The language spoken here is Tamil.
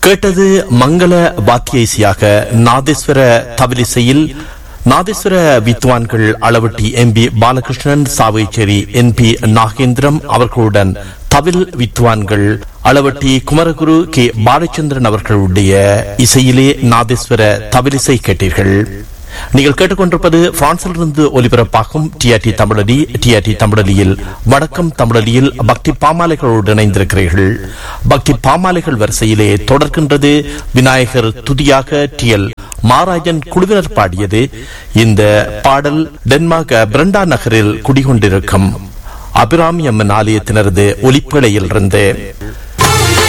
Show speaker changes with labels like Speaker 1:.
Speaker 1: கேட்டது மங்கள வாத்திய இசையாக நாதேஸ்வர தவிலிசையில் நாதேஸ்வர வித்வான்கள் Alavetti M P Balakrishnan Chavakachcheri N P Nagendram அவர்களுடன் தவில் வித்வான்கள் அளவட்டி குமரகுரு கே பாலச்சந்திரன் அவர்களுடைய இசையிலே நாதேஸ்வர தவிலிசை கேட்டீர்கள் நீங்கள் கேட்டுக்கொண்டிருப்பது பிரான்சிலிருந்து ஒலிபரப்பாகும் டிஆர்டி தமிழலி டிஆர்டி தமிழலியில் வடக்கம் தமிழலியில் பக்தி பாமாலைகளோடு இணைந்திருக்கிறீர்கள் பக்தி பாமாலைகள் வரிசையிலே தொடர்கின்றது விநாயகர் துதியாக டி எல் மாராஜன் குழுவினர் பாடியது இந்த பாடல் டென்மார்க் பிரண்டா நகரில் குடிகொண்டிருக்கும் அபிராமி அம்மன் ஆலயத்தினரது ஒலிப்படையில் இருந்து